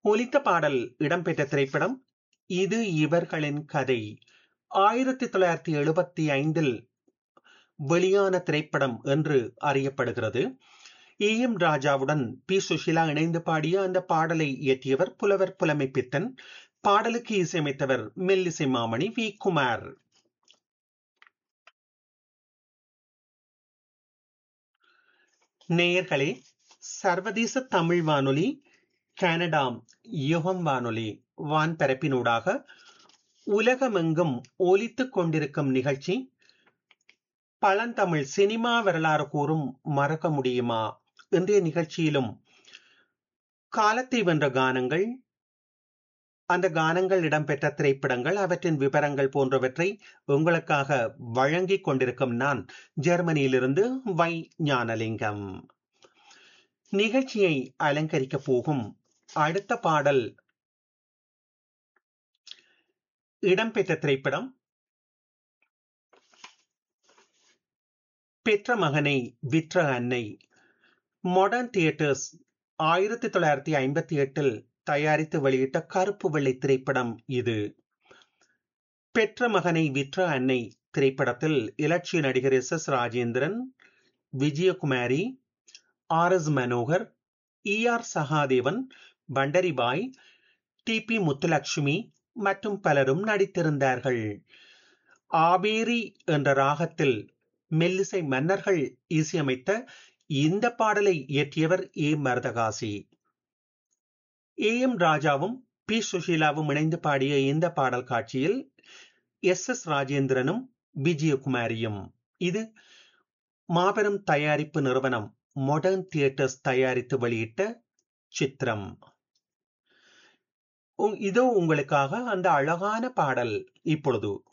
ஒலித்த பாடல் இடம்பெற்ற திரைப்படம் இது இவர்களின் கதை ஆயிரத்தி தொள்ளாயிரத்தி எழுபத்தி ஐந்தில் வெளியான திரைப்படம் என்று அறியப்படுகிறது ஏ எம் ராஜாவுடன் பி சுஷிலா இணைந்து பாடிய அந்த பாடலை இயற்றியவர் புலவர் புலமை பித்தன் பாடலுக்கு இசையமைத்தவர் மெல்லிசை மாமணி வி குமார் நேயர்களே சர்வதேச தமிழ் வானொலி கனடாம் யுகம் வானொலி வான்பரப்பினூடாக உலகமெங்கும் ஒலித்துக் கொண்டிருக்கும் நிகழ்ச்சி பழந்தமிழ் சினிமா வரலாறு கூறும் மறக்க முடியுமா இன்றைய நிகழ்ச்சியிலும் காலத்தை வென்ற கானங்கள் அந்த கானங்கள் இடம்பெற்ற திரைப்படங்கள் அவற்றின் விவரங்கள் போன்றவற்றை உங்களுக்காக வழங்கிக் கொண்டிருக்கும் நான் ஜெர்மனியிலிருந்து வை ஞானலிங்கம் நிகழ்ச்சியை அலங்கரிக்க போகும் அடுத்த பாடல் இடம்பெற்ற திரைப்படம் பெற்ற மகனை விற்ற அன்னை மாடர்ன் தியேட்டர்ஸ் ஆயிரத்தி தொள்ளாயிரத்தி ஐம்பத்தி எட்டில் தயாரித்து வெளியிட்ட கருப்பு வெள்ளை திரைப்படம் இது பெற்ற மகனை விற்ற அன்னை திரைப்படத்தில் இலட்சிய நடிகர் S S Rajendran Vijayakumari R S Manohar E R Sahadevan Pandaribai T P Muthulakshmi மற்றும் பலரும் நடித்திருந்தார்கள் ஆபேரி என்ற ராகத்தில் மெல்லிசை மன்னர்கள் இசையமைத்த இந்த பாடலை இயற்றியவர் ஏ மருதகாசி ஏ எம் ராஜாவும் பி சுஷீலாவும் இணைந்து பாடிய இந்த பாடல் காட்சியில் எஸ் எஸ் ராஜேந்திரனும் விஜயகுமாரியும் இது மாபெரும் தயாரிப்பு நிறுவனம் மாடர்ன் தியேட்டர்ஸ் தயாரித்து வெளியிட்ட சித்திரம் இதோ உங்களுக்காக அந்த அழகான பாடல் இப்பொழுது